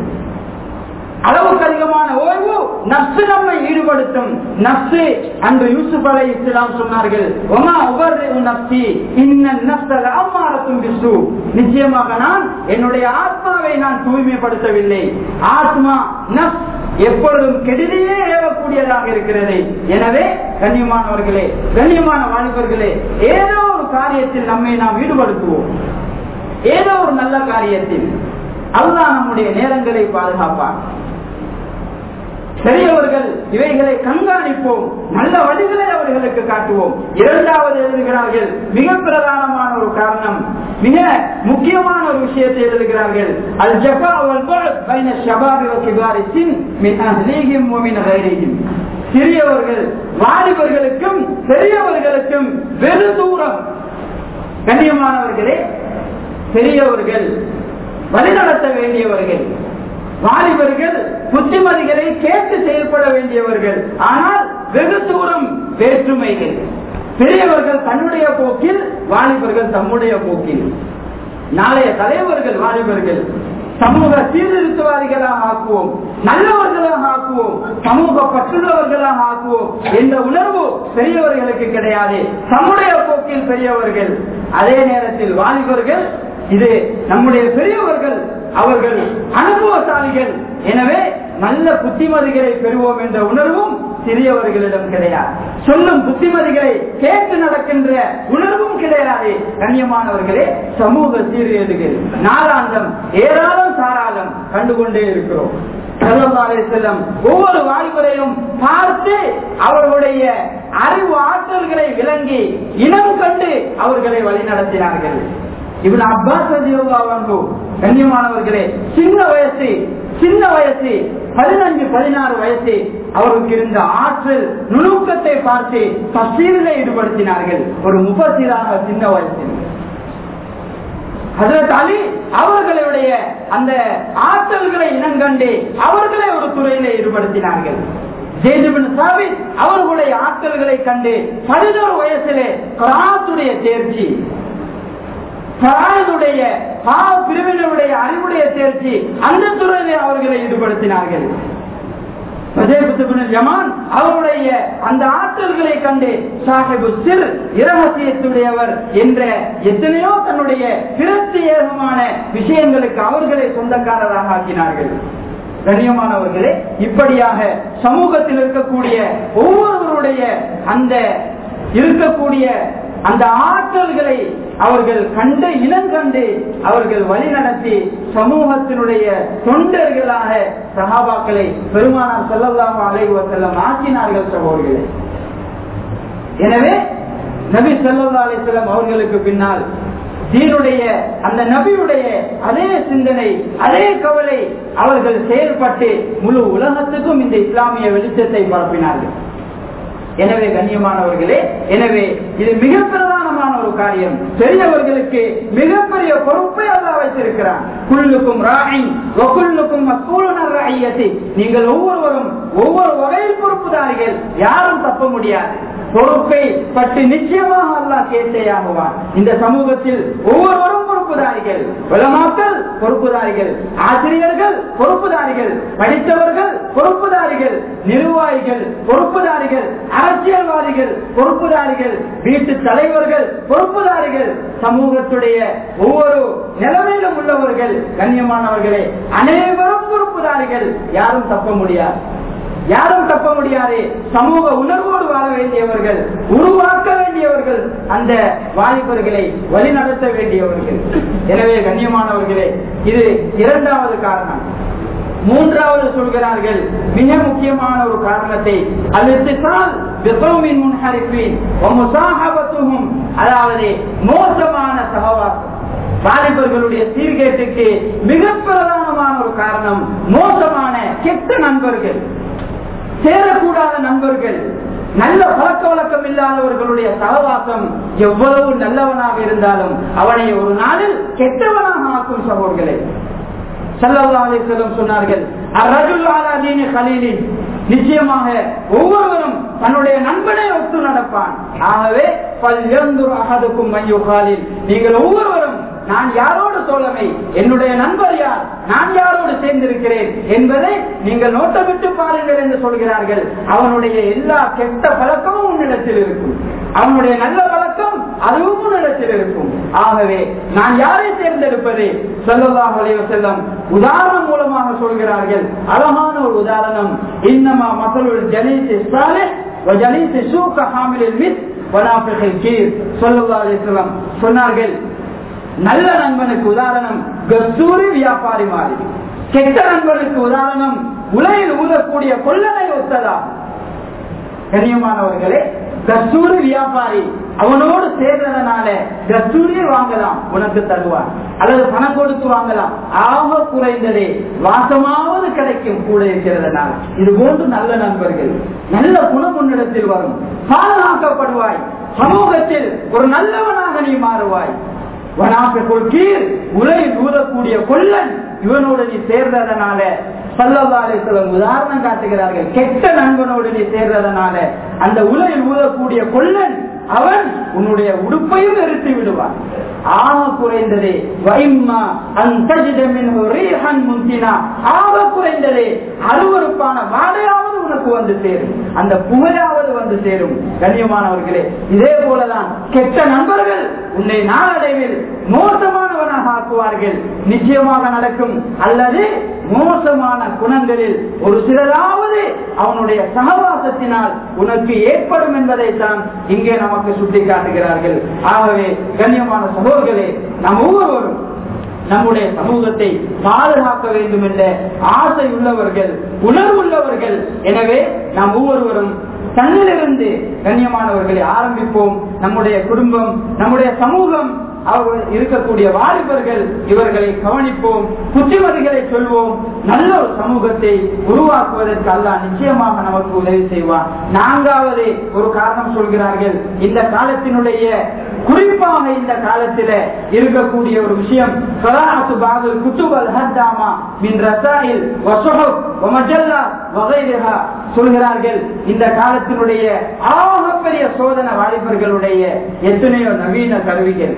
அளவுக்கு அதிகமான ஓய்வு நப்சு நம்மை ஈடுபடுத்தும் நப்சு அன்று யூசுப் அலை இஸ்லாம் சொன்னார்கள் ஒமா உபர்ரு நப்சி இன்ன நப்சல் அம்மாரத்தும் விசு நிச்சயமாக நான் என்னுடைய ஆத்மாவை நான் தூய்மைப்படுத்தவில்லை ஆத்மா நப்ஸ் எப்பொழுதும் கெடுதியே ஏவக்கூடியதாக இருக்கிறது எனவே கண்ணியமானவர்களே கண்ணியமான வாலிபர்களே ஏதோ ஒரு காரியத்தில் நம்மை நாம் ஈடுபடுத்துவோம் ஏதோ ஒரு நல்ல காரியத்தில் அதுதான் நம்முடைய நேரங்களை பாதுகாப்பான் பெரியவர்கள் இவைகளை கண்காணிப்போம் நல்ல வழிகளை அவர்களுக்கு காட்டுவோம் இரண்டாவது எழுதுகிறார்கள் மிக பிரதானமான ஒரு காரணம் மிக முக்கியமான ஒரு விஷயத்தை எழுதுகிறார்கள் அல் ஜபா சிறியவர்கள் வாலிபர்களுக்கும் பெரியவர்களுக்கும் வெறு தூரம் கண்ணியமானவர்களே பெரியவர்கள் வழிநடத்த வேண்டியவர்கள் வாலிபர்கள் புத்திமதிகளை கேட்டு செயல்பட வேண்டியவர்கள் ஆனால் வெகு தூரம் வேற்றுமைகள் பெரியவர்கள் தன்னுடைய போக்கில் வாலிபர்கள் தம்முடைய போக்கில் நாளைய தலைவர்கள் வாலிபர்கள் சமூக சீர்திருத்தவாதிகளாக ஆக்குவோம் நல்லவர்களாக ஆக்குவோம் சமூக பற்றுள்ளவர்களாக ஆக்குவோம் என்ற உணர்வு பெரியவர்களுக்கு கிடையாது தம்முடைய போக்கில் பெரியவர்கள் அதே நேரத்தில் வாலிபர்கள் இது நம்முடைய பெரியவர்கள் அவர்கள் அனுபவசாலிகள் எனவே நல்ல புத்திமதிகளை பெறுவோம் என்ற உணர்வும் சிறியவர்களிடம் கிடையாது சொல்லும் புத்திமதிகளை கேட்டு நடக்கின்ற உணர்வும் கிடையாது கண்ணியமானவர்களே சமூக சீரியதுகள் நாளாந்தம் ஏராளம் தாராளம் கண்டுகொண்டே இருக்கிறோம் செல்லம் ஒவ்வொரு வாலிபரையும் பார்த்து அவர்களுடைய அறிவு ஆற்றல்களை விளங்கி இனம் கண்டு அவர்களை வழிநடத்தினார்கள் இவன் அப்பாஸ் ரதியுல்லாஹு கண்ணியமானவர்களே சின்ன வயசு சின்ன வயசு பதினஞ்சு பதினாறு வயசு அவருக்கு இருந்த ஆற்றல் நுணுக்கத்தை பார்த்து தசீரில் ஈடுபடுத்தினார்கள் ஒரு முப்பத்திராக சின்ன வயசில் ஹசரத் அலி அவர்களுடைய அந்த ஆற்றல்களை இனங்கண்டு அவர்களை ஒரு துறையில ஈடுபடுத்தினார்கள் ஜெய்துபின் சாபித் அவர்களுடைய ஆற்றல்களை கண்டு பதினோரு வயசிலே கராத்துடைய தேர்ச்சி பராயனுடைய பாவ பிரிவினருடைய அறிவுடைய தேர்ச்சி அந்த துறையிலே அவர்களை ஈடுபடுத்தினார்கள் ஜமான் அவருடைய அந்த ஆற்றல்களை கண்டு சாஹிபு சிர் இரகசியத்துடையவர் என்ற எத்தனையோ தன்னுடைய பிரத்யேகமான விஷயங்களுக்கு அவர்களை சொந்தக்காரராக ஆக்கினார்கள் கண்ணியமானவர்களே இப்படியாக சமூகத்தில் இருக்கக்கூடிய ஒவ்வொருவருடைய அந்த இருக்கக்கூடிய அந்த ஆற்றல்களை அவர்கள் கண்டு இனங்கண்டு அவர்கள் வழிநடத்தி சமூகத்தினுடைய தொண்டர்களாக சகாபாக்களை பெருமானார் செல்லலாம் அலைவ செல்லம் ஆக்கினார்கள் சகோதரர்களே எனவே நபி செல்லல்லா அலிசல்லம் அவர்களுக்கு பின்னால் தீனுடைய அந்த நபியுடைய அதே சிந்தனை அதே கவலை அவர்கள் செயல்பட்டு முழு உலகத்துக்கும் இந்த இஸ்லாமிய வெளிச்சத்தை பரப்பினார்கள் எனவே கண்ணியமானவர்களே எனவே இது மிக பிரதானமான ஒரு காரியம் பெரியவர்களுக்கு மிகப்பெரிய பொறுப்பை அல்லா வைத்திருக்கிறான் குள்ளுக்கும் ராயின் ஒக்குள்ளுக்கும் மசூலுனர் ராயத்தை நீங்கள் ஒவ்வொருவரும் ஒவ்வொரு வகையில் பொறுப்புதாரிகள் யாரும் தப்ப முடியாது பொறுப்பை பற்றி நிச்சயமாக அல்லா கேட்டேயாகுவான் இந்த சமூகத்தில் ஒவ்வொருவரும் பொறுப்புதாரிகள் உலமாக்கள் பொறுப்புதாரிகள் ஆசிரியர்கள் பொறுப்புதாரிகள் படித்தவர்கள் பொறுப்புதாரிகள் நிர்வாகிகள் பொறுப்புதாரிகள் அரசியல்வாதிகள் பொறுப்புதாரிகள் வீட்டு தலைவர்கள் பொறுப்புதாரிகள் சமூகத்துடைய ஒவ்வொரு நிலைமையிலும் உள்ளவர்கள் கண்ணியமானவர்களே அனைவரும் பொறுப்புதாரிகள் யாரும் தப்ப முடியாது யாரும் தப்ப முடியாது சமூக உணர்வோடு வாழ வேண்டியவர்கள் உருவாக்க வேண்டியவர்கள் அந்த வாலிபர்களை வழிநடத்த வேண்டியவர்கள் எனவே கண்ணியமானவர்களே இது இரண்டாவது காரணம் மூன்றாவது சொல்கிறார்கள் மிக முக்கியமான ஒரு காரணத்தை அதாவது மோசமான சகவாசம் வாலிபர்களுடைய சீர்கேட்டுக்கு மிக பிரதானமான ஒரு காரணம் மோசமான கெட்ட நண்பர்கள் சேரக்கூடாத நண்பர்கள் நல்ல பழக்க வழக்கம் இல்லாதவர்களுடைய சகவாசம் எவ்வளவு நல்லவனாக இருந்தாலும் அவனை ஒரு நாளில் கெட்டவனாக ஆக்கும் சகோதரர்களே செல்லம் சொன்னார்கள் நிச்சயமாக ஒவ்வொருவரும் தன்னுடைய நண்பனை ஒத்து நடப்பான் ஆகவே அகதுக்கும் மையுகாலில் நீங்கள் ஒவ்வொருவரும் நான் யாரோடு தோழமை என்னுடைய நண்பர் யார் நான் யாரோடு சேர்ந்திருக்கிறேன் என்பதை நீங்கள் நோட்டமிட்டு பாருங்கள் என்று சொல்கிறார்கள் அவனுடைய எல்லா கெட்ட பழக்கமும் உன்னிடத்தில் இருக்கும் அவனுடைய நல்ல பழக்கம் அதுவும் உன்னிடத்தில் இருக்கும் ஆகவே நான் யாரை தேர்ந்தெடுப்பது சொல்லலாம் செல்லம் உதாரணம் மூலமாக சொல்கிறார்கள் அழகான ஒரு உதாரணம் இன்னமா மக்களுடைய ஜனீசி சாலை ஜனீசி சூக்க ஹாமிலில் மிஸ் வனாபிகள் கீழ் சொல்லலாம் சொன்னார்கள் நல்ல நண்பனுக்கு உதாரணம் கஸ்தூரி வியாபாரி மாதிரி கெட்ட நண்பனுக்கு உதாரணம் உலகில் ஊதக்கூடிய கொள்ளனை ஒத்ததா கண்ணியமானவர்களே கஸ்தூரி வியாபாரி அவனோடு சேர்றதுனால கஸ்தூரியை வாங்கலாம் உனக்கு தருவான் அல்லது பணம் கொடுத்து வாங்கலாம் ஆக குறைந்ததே வாசமாவது கிடைக்கும் கூட இருக்கிறதுனால இது போன்று நல்ல நண்பர்கள் நல்ல குணம் உன்னிடத்தில் வரும் பாதுகாக்கப்படுவாய் சமூகத்தில் ஒரு நல்லவனாக நீ மாறுவாய் வனாப்பிற்குள் கீழ் உலகில் ஊதக்கூடிய கொள்ளன் இவனோடு நீ சேர்ந்ததனால சல்லவாலேஸ்வரம் உதாரணம் காட்டுகிறார்கள் கெட்ட நண்பனோடு நீ சேர்ந்ததனால அந்த உலகில் ஊதக்கூடிய கொள்ளன் அவன் உன்னுடைய உடுப்பையும் நிறுத்தி விடுவான் ஆக குறைந்ததே வைம்மா அந்தஜிதமின் ரீஹன் முந்தினா ஆக குறைந்ததே அருவறுப்பான வாடையாவது உனக்கு வந்து சேரும் அந்த புகையாவது வந்து சேரும் கண்ணியமானவர்களே இதே போலதான் கெட்ட நண்பர்கள் உன்னை நாளடைவில் மோசமானவனாக ஆக்குவார்கள் நிச்சயமாக நடக்கும் அல்லது மோசமான குணங்களில் ஒரு சிலராவது அவனுடைய சகவாசத்தினால் உனக்கு ஏற்படும் என்பதைத்தான் இங்கே நமக்கு சுட்டி காட்டுகிறார்கள் ஆகவே கண்ணியமான சகோதரர்களே நம் ஒவ்வொருவரும் நம்முடைய சமூகத்தை பாதுகாக்க வேண்டும் என்ற ஆசை உள்ளவர்கள் உணர்வுள்ளவர்கள் எனவே நாம் ஒவ்வொருவரும் தன்னிலிருந்து கண்ணியமானவர்களை ஆரம்பிப்போம் நம்முடைய குடும்பம் நம்முடைய சமூகம் அவர் இருக்கக்கூடிய வாலிபர்கள் இவர்களை கவனிப்போம் புத்திமதிகளை சொல்வோம் நல்ல ஒரு சமூகத்தை உருவாக்குவதற்கு அல்லாஹ் நிச்சயமாக நமக்கு உதவி செய்வான் நான்காவது ஒரு காரணம் சொல்கிறார்கள் இந்த காலத்தினுடைய குறிப்பாக இந்த காலத்தில இருக்கக்கூடிய ஒரு விஷயம் கலாத்து பாகல் குத்துபல் ஹத்தாமா மின் ரசாயில் வசுஹப் வமஜல்லா வகைரஹா சொல்கிறார்கள் இந்த காலத்தினுடைய ஆகப்பெரிய சோதனை வாலிபர்களுடைய எத்தனையோ நவீன கருவிகள்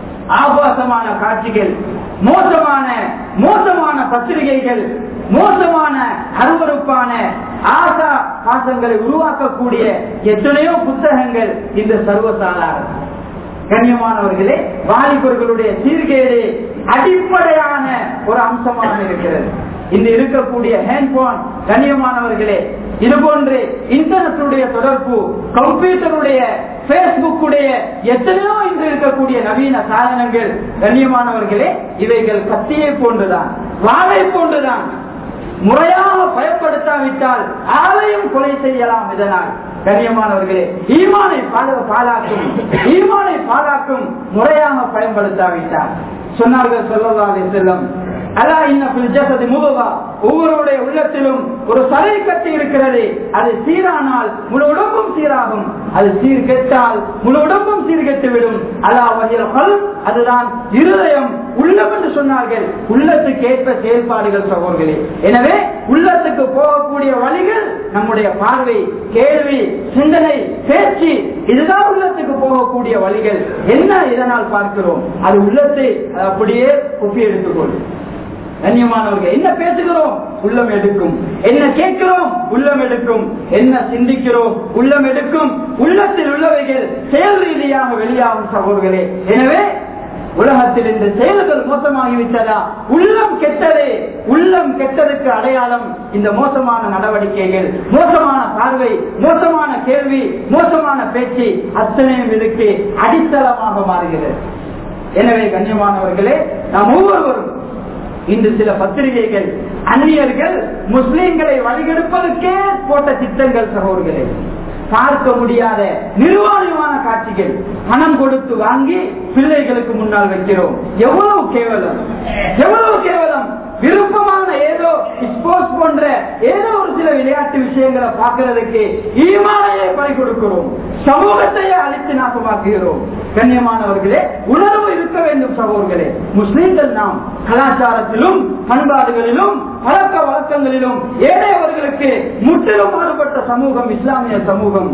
ஆபாசமான காட்சிகள் மோசமான மோசமான பத்திரிகைகள் மோசமான அருவறுப்பான ஆசா பாசங்களை உருவாக்கக்கூடிய எத்தனையோ புத்தகங்கள் இந்த சர்வசாதாரண கண்ணியமானவர்களே வாலிபர்களுடைய சீர்கேடு அடிப்படையான ஒரு அம்சமாக இருக்கிறது இந்த இருக்கக்கூடிய ஹேண்ட்போன் கண்ணியமானவர்களே இது போன்று இன்டர்நெட்டுடைய தொடர்பு கம்ப்யூட்டருடைய பேஸ்புக்குடைய எத்தனையோ இன்று இருக்கக்கூடிய நவீன சாதனங்கள் கண்ணியமானவர்களே இவைகள் கத்தியை போன்றுதான் வாழை போன்றுதான் முறையாக பயன்படுத்தாவிட்டால் ஆளையும் கொலை செய்யலாம் இதனால் கண்ணியமானவர்களே ஈமானை பால- பாலாக்கும் ஈமானை பாலாக்கும் முறையாக பயன்படுத்தாவிட்டால் சொன்னார்கள் சொல்லலாலே செல்லம் அல்லா இன்னபில் ஜசதி முதுவா ஒவ்வொருடைய உள்ளத்திலும் ஒரு சதை கட்டி இருக்கிறது அது சீரானால் முழு உடம்பும் சீராகும் அது சீர் கெட்டால் முழு உடம்பும் சீர்கெட்டு விடும் அல்லா வகையில் அதுதான் இருதயம் உள்ளம் என்று சொன்னார்கள் உள்ளத்துக்கு ஏற்ப செயல்பாடுகள் சகோதரர்களே எனவே உள்ளத்துக்கு போகக்கூடிய வழிகள் நம்முடைய பார்வை கேள்வி சிந்தனை பேச்சு இதுதான் உள்ளத்துக்கு போகக்கூடிய வழிகள் என்ன இதனால் பார்க்கிறோம் அது உள்ளத்தை அப்படியே ஒப்பி எடுத்துக்கொள்ளும் கண்ணியமானவர்கள் என்ன பேசுகிறோம் உள்ளம் எடுக்கும் என்ன கேட்கிறோம் உள்ளம் எடுக்கும் என்ன சிந்திக்கிறோம் உள்ளம் எடுக்கும் உள்ளத்தில் உள்ளவைகள் செயல் ரீதியாக வெளியாகும் சகோதரர்களே எனவே உலகத்தில் இந்த செயல்கள் மோசமாகிவிட்டதா உள்ளம் கெட்டதே உள்ளம் கெட்டதுக்கு அடையாளம் இந்த மோசமான நடவடிக்கைகள் மோசமான பார்வை மோசமான கேள்வி மோசமான பேச்சு அத்தனையும் இதுக்கு அடித்தளமாக மாறுகிறது எனவே கண்ணியமானவர்களே நாம் ஒவ்வொருவரும் இன்று சில பத்திரிகைகள் அந்நியர்கள் முஸ்லிம்களை வழிகெடுப்பதற்கே போட்ட திட்டங்கள் சகோதரர்களே பார்க்க முடியாத நிர்வாணமான காட்சிகள் பணம் கொடுத்து வாங்கி பிள்ளைகளுக்கு முன்னால் வைக்கிறோம் எவ்வளவு கேவலம் எவ்வளவு கேவலம் விருப்பமான ஏதோ ஸ்போர்ட்ஸ் போன்ற ஏதோ ஒரு சில விளையாட்டு விஷயங்களை பார்க்கறதுக்கு ஈமானையே பறி கொடுக்கிறோம் சமூகத்தையே அழித்து நாசமாக்குகிறோம் கண்ணியமானவர்களே உணர்வு இருக்க வேண்டும் சகோதரர்களே முஸ்லீம்கள் நாம் கலாச்சாரத்திலும் பண்பாடுகளிலும் பழக்க வழக்கங்களிலும் ஏழையவர்களுக்கு முற்றிலும் மாறுபட்ட சமூகம் இஸ்லாமிய சமூகம்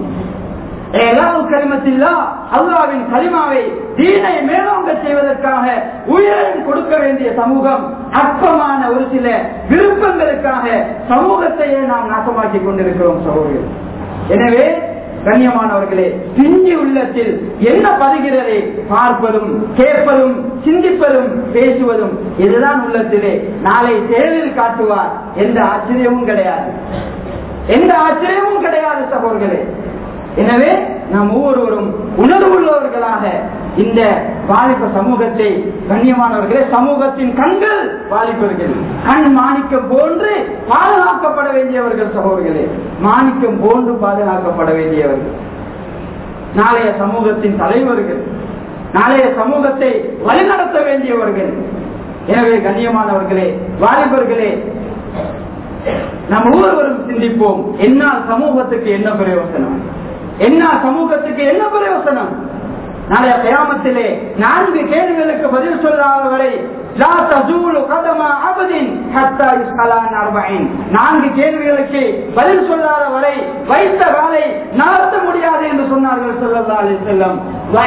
அல்லாவின் கலிமாவை தீனை மேலோங்க செய்வதற்காக உயிரையும் கொடுக்க வேண்டிய சமூகம் அற்பமான ஒரு சில விருப்பங்களுக்காக சமூகத்தையே நாம் நாசமாக்கி கொண்டிருக்கிறோம் சகோதரர்கள் எனவே கண்ணியமானவர்களே பிஞ்சி உள்ளத்தில் என்ன பதுகிறதை பார்ப்பதும் கேட்பதும் சிந்திப்பதும் பேசுவதும் இதுதான் உள்ளத்திலே நாளை தேர்தல் காட்டுவார் எந்த ஆச்சரியமும் கிடையாது எந்த ஆச்சரியமும் கிடையாது சகோதரர்களே எனவே நாம் ஒவ்வொருவரும் உணர்வுள்ளவர்களாக இந்த வாலிப சமூகத்தை கண்ணியமானவர்களே சமூகத்தின் கண்கள் வாலிபர்கள் கண் மாணிக்கம் போன்று பாதுகாக்கப்பட வேண்டியவர்கள் சகோதரர்களே மாணிக்கம் போன்று பாதுகாக்கப்பட வேண்டியவர்கள் நாளைய சமூகத்தின் தலைவர்கள் நாளைய சமூகத்தை வழிநடத்த வேண்டியவர்கள் எனவே கண்ணியமானவர்களே வாலிபர்களே நாம் ஒவ்வொருவரும் சிந்திப்போம் என்னால் சமூகத்துக்கு என்ன பிரயோசனம் என்ன சமூகத்துக்கு என்ன பிரயோசனம் நாளைய கயாமத்திலே நான்கு கேள்விகளுக்கு பதில் சொல்லாத வரை நான்கு கேள்விகளுக்கு பதில் சொல்லாத வரை வைத்த வேலை நடத்த முடியாது என்று சொன்னார்கள் செல்லம்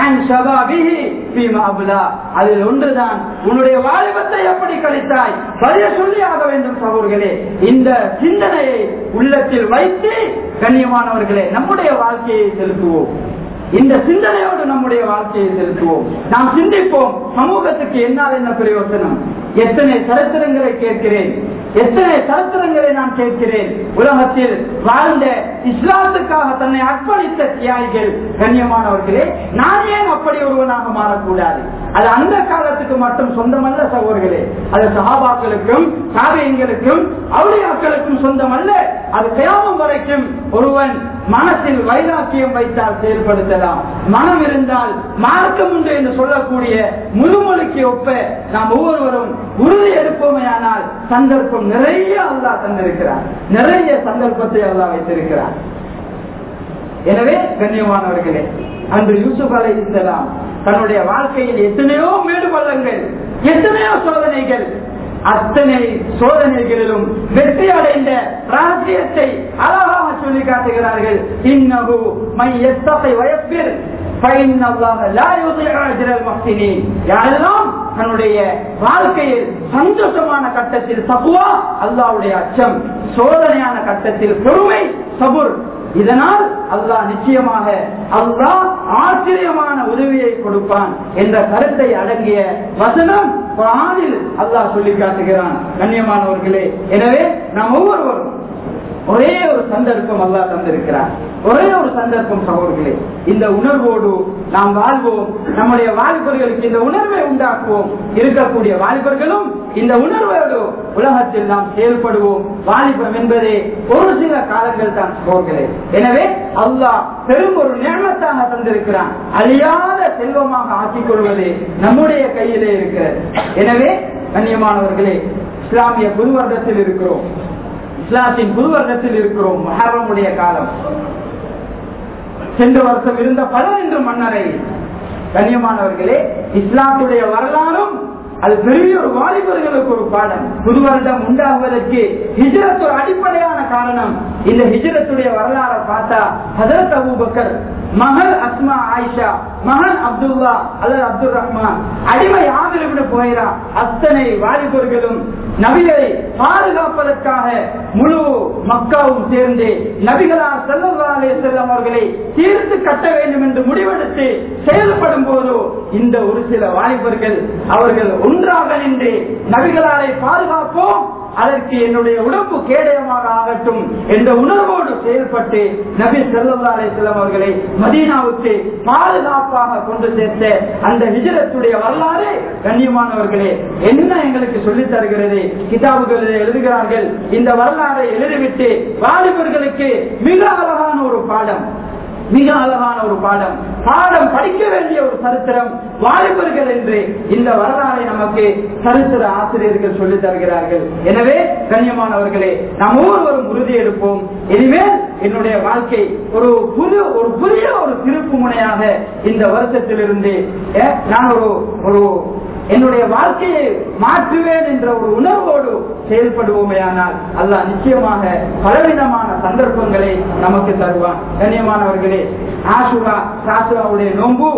அதில் ஒன்றுதான் உன்னுடைய வாலிபத்தை எப்படி கழித்தாய் பதில் சொல்லி ஆக வேண்டும் சகோதரர்களே இந்த சிந்தனையை உள்ளத்தில் வைத்து கண்ணியமானவர்களே நம்முடைய வாழ்க்கையை செலுத்துவோம் இந்த சிந்தனையோடு நம்முடைய வாழ்க்கையை செலுத்துவோம் நாம் சிந்திப்போம் சமூகத்துக்கு என்னால் என்ன பிரயோசனம் எத்தனை சரித்திரங்களை கேட்கிறேன் எத்தனை சரித்திரங்களை நான் கேட்கிறேன் உலகத்தில் வாழ்ந்த இஸ்லாத்துக்காக தன்னை அர்ப்பணித்த தியாகிகள் கண்ணியமானவர்களே நான் ஏன் அப்படி ஒருவனாக மாறக்கூடாது அது அந்த காலத்துக்கு மட்டும் சொந்தமல்ல சகோதரர்களே அது சகாபாக்களுக்கும் சாபியங்களுக்கும் அவளியாக்களுக்கும் சொந்தமல்ல அது கியாமம் வரைக்கும் ஒருவன் மனசில் வைராக்கியம் வைத்தால் செயல்படுத்தலாம் மனம் இருந்தால் மார்க்கம் உண்டு என்று சொல்லக்கூடிய முழுமொழிக்கு ஒப்ப நாம் ஒவ்வொருவரும் உறுதி எடுப்போமையானால் சந்தர்ப்பம் நிறைய அல்லாஹ் தந்திருக்கிறார் நிறைய சந்தர்ப்பத்தை அல்லாஹ் வைத்திருக்கிறார் எனவே கண்ணியமானவர்களே அன்று யூசுப் அலை இஸ்லாம் தன்னுடைய வாழ்க்கையில் எத்தனையோ மேடு பள்ளங்கள் எத்தனையோ சோதனைகள் அத்தனை சோதனைகளிலும் வெற்றி அடைந்த ரகசியத்தை அழகாக சொல்லி காட்டுகிறார்கள் இன்னகு மை எத்தத்தை வயப்பில் யாரெல்லாம் தன்னுடைய வாழ்க்கையில் சந்தோஷமான கட்டத்தில் தப்புவா அல்லாவுடைய அச்சம் சோதனையான கட்டத்தில் பொறுமை சபுர் இதனால் அல்லாஹ் நிச்சயமாக அல்லாஹ் ஆச்சரியமான உதவியை கொடுப்பான் என்ற கருத்தை அடங்கிய வசனம் குரானில் அல்லாஹ் சொல்லி காட்டுகிறான் கண்ணியமானவர்களே எனவே நாம் ஒவ்வொருவரும் ஒரே ஒரு சந்தர்ப்பம் அல்லா தந்திருக்கிறார் ஒரே ஒரு சந்தர்ப்பம் சகோதரர்களே இந்த உணர்வோடு நாம் வாழ்வோம் நம்முடைய வாலிபர்களுக்கு இந்த உணர்வை உண்டாக்குவோம் இருக்கக்கூடிய வாலிபர்களும் இந்த உணர்வோடு உலகத்தில் நாம் செயல்படுவோம் வாலிபம் என்பதே ஒரு சில காலங்கள் தான் சகோதரர்களே எனவே அல்லாஹ் பெரும் ஒரு நியமத்தாக தந்திருக்கிறான் அழியாத செல்வமாக ஆக்கிக் கொள்வது நம்முடைய கையிலே இருக்கிறது எனவே கண்ணியமானவர்களே இஸ்லாமிய புது வருடத்தில் இருக்கிறோம் இஸ்லாத்தின் புது வருடத்தில் இருக்கிறோம் மஹரமுடைய காலம் சென்ற வருஷம் இருந்த பலர் இன்று மன்னரை கண்ணியமானவர்களே இஸ்லாத்துடைய வரலாறும் அது பெரிய ஒரு வாலிபர்களுக்கு ஒரு பாடம் புது வருடம் உண்டாகுவதற்கு ஹிஜரத் ஒரு அடிப்படையான காரணம் இந்த ஹிஜரத்துடைய வரலாறை பார்த்தா ஹதரத் அபூபக்கர் மகள் அஸ்மா ஆயிஷா மகன் அப்துல்லா அல்லது அப்துல் ரஹ்மான் அடிமை ஆதரவிட போகிறா அத்தனை வாலிபர்களும் நபிகளை பாதுகாப்பதற்காக முழு மக்காவும் சேர்ந்து நபிகளார் செல்லவாலே செல்லம் அவர்களை தீர்த்து கட்ட வேண்டும் என்று முடிவெடுத்து செயல்படும் போது இந்த ஒரு சில வாலிபர்கள் அவர்கள் ஒன்றாக நின்று நபிகளாரை பாதுகாப்போம் அதற்கு என்னுடைய உடம்பு கேடயமாக ஆகட்டும் என்ற உணர்வோடு செயல்பட்டு நபி செல்லல்லா அலிஸ்லாம் அவர்களை மதீனாவுக்கு பாதுகாப்பாக கொண்டு சேர்த்த அந்த ஹிஜரத்துடைய வரலாறு கண்ணியமானவர்களே என்ன எங்களுக்கு சொல்லித் தருகிறது கிதாபுகளில் எழுதுகிறார்கள் இந்த வரலாறை எழுதிவிட்டு வாலிபர்களுக்கு மிக அழகான ஒரு பாடம் மிக அழகான ஒரு பாடம் பாடம் படிக்க வேண்டிய ஒரு சரித்திரம் வாலிபர்கள் என்று இந்த வரலாறை நமக்கு சரித்திர ஆசிரியர்கள் சொல்லித் தருகிறார்கள் எனவே கண்ணியமானவர்களே நாம் ஒவ்வொருவரும் உறுதி எடுப்போம் இனிமேல் என்னுடைய வாழ்க்கை ஒரு புது ஒரு புதிய ஒரு திருப்பு முனையாக இந்த வருஷத்திலிருந்து அஹ், நான் ஒரு ஒரு என்னுடைய வாழ்க்கையை மாற்றுவேன் என்ற ஒரு உணர்வோடு செயல்படுவோமேயானால் அல்லாஹ் நிச்சயமாக பலவிதமான சந்தர்ப்பங்களை நமக்கு தருவான் கண்ணியமானவர்களே ஆசுரா சாசுராவுடைய நோன்பு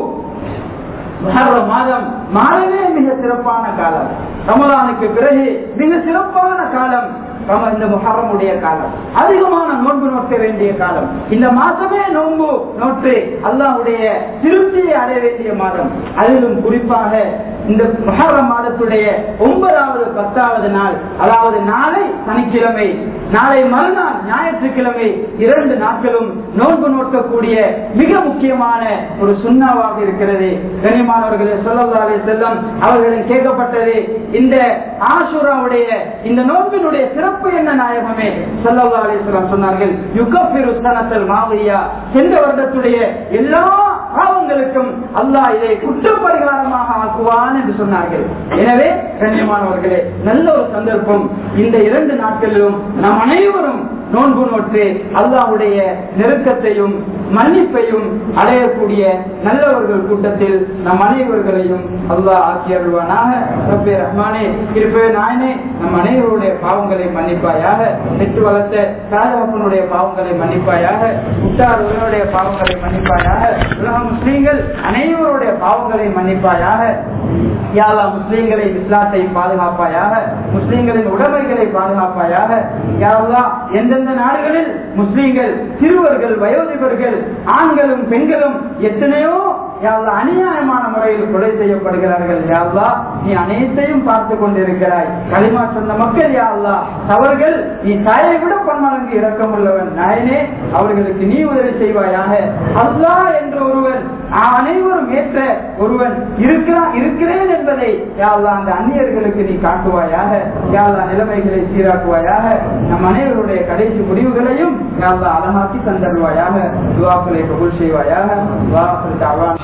முஹர்ரம் மாதம் மாதமே மிக சிறப்பான காலம் ரமலானுக்கு பிறகு மிக சிறப்பான காலம் ரம- இந்த முஹர்ரமுடைய காலம் அதிகமான நோன்பு நோக்க வேண்டிய காலம் இந்த மாசமே நோன்பு நோற்று அல்லாஹ்வுடைய திருப்தியை அடைய வேண்டிய மாதம் அதிலும் குறிப்பாக இந்த முஹர்ரம் மாதத்துடைய ஒன்பதாவது பத்தாவது நாள் அதாவது நாளை சனிக்கிழமை நாளை மறுநாள் ஞாயிற்றுக்கிழமை இரண்டு நாட்களும் நோன்பு நோக்கக்கூடிய மிக முக்கியமான ஒரு சுண்ணாவாக இருக்கிறது கனிமானவர்களே சொல்லல்லாலே செல்லம் அவர்களிடம் கேட்கப்பட்டது இந்த ஆசுராவுடைய இந்த நோன்பினுடைய சிறப்பு என்ன நாயகமே சொல்லல்லா அலிஸ்லாம் சொன்னார்கள் யுகப்பிரு சனத்தல் மாவையா சென்ற வருடத்துடைய எல்லா பாவங்களுக்கும் அல்லாஹ் இதை குற்றப்பரிகாரமாக ஆக்குவான் என்று சொன்னார்கள் எனவே கண்ணியமானவர்களே நல்ல ஒரு சந்தர்ப்பம் இந்த இரண்டு நாட்களிலும் நாம் அனைவரும் நோன்பு நோற்று அல்லாஹ்வுடைய நெருக்கத்தையும் மன்னிப்பையும் அடையக்கூடிய நல்லவர்கள் கூட்டத்தில் நம் அனைவர்களையும் அல்லாஹ் ஆக்கி அருள்வானாக ரப்பே ரஹ்மானே இருப்பே நாயனே நம் அனைவருடைய பாவங்களை மன்னிப்பாயாக பெற்று வளர்த்த தாயகப்பனுடைய பாவங்களை மன்னிப்பாயாக உற்றார் உறவுடைய பாவங்களை மன்னிப்பாயாக உலக முஸ்லீம்கள் அனைவருடைய பாவங்களை மன்னிப்பாயாக யாழா முஸ்லீம்களை இஸ்லாத்தை பாதுகாப்பாயாக முஸ்லீம்களின் உடைமைகளை பாதுகாப்பாயாக யாழ்லா எந்தெந்த நாடுகளில் முஸ்லீம்கள் சிறுவர்கள் வயோதிபர்கள் ஆண்களும் பெண்களும் எத்தனையோ யாழ்லா அநியாயமான முறையில் கொலை செய்யப்படுகிறார்கள் யாழ்லா நீ அனைத்தையும் பார்த்து கொண்டிருக்கிறாய் களிமா சொன்ன மக்கள் யாழ்லா அவர்கள் நீ தாயை விட பன்மடங்கு இரக்கம் உள்ளவன் நாயனே அவர்களுக்கு நீ உதவி செய்வாயாக அல்லா என்ற ஒருவன் அனைவரும் ஏற்ற ஒருவன் இருக்கிறான் இருக்கிறேன் என்பதை யாழ்லா அந்த அந்நியர்களுக்கு நீ காட்டுவாயாக யாழ்லா நிலைமைகளை சீராக்குவாயாக நம் அனைவருடைய கடைசி முடிவுகளையும் யாழ்லா அழகாக்கி தந்தருவாயாக துவாக்களை கபூல் செய்வாயாக துவாக்கள் தாவான்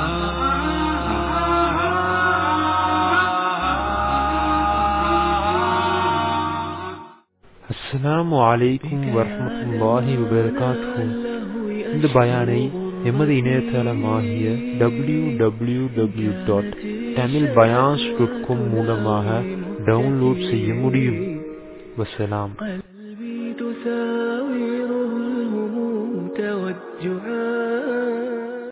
அஸ்ஸலாமு அலைக்கும் வரஹ்மத்துல்லாஹி வபரகாத்துஹு இந்த பயானை எமது இணையதளமாகிய W W W dot Tamil பயான்ஸ் டாட் காம் மூலமாக டவுன்லோட் செய்ய முடியும் வசலாம் قلبي تساوره الهموم توجعات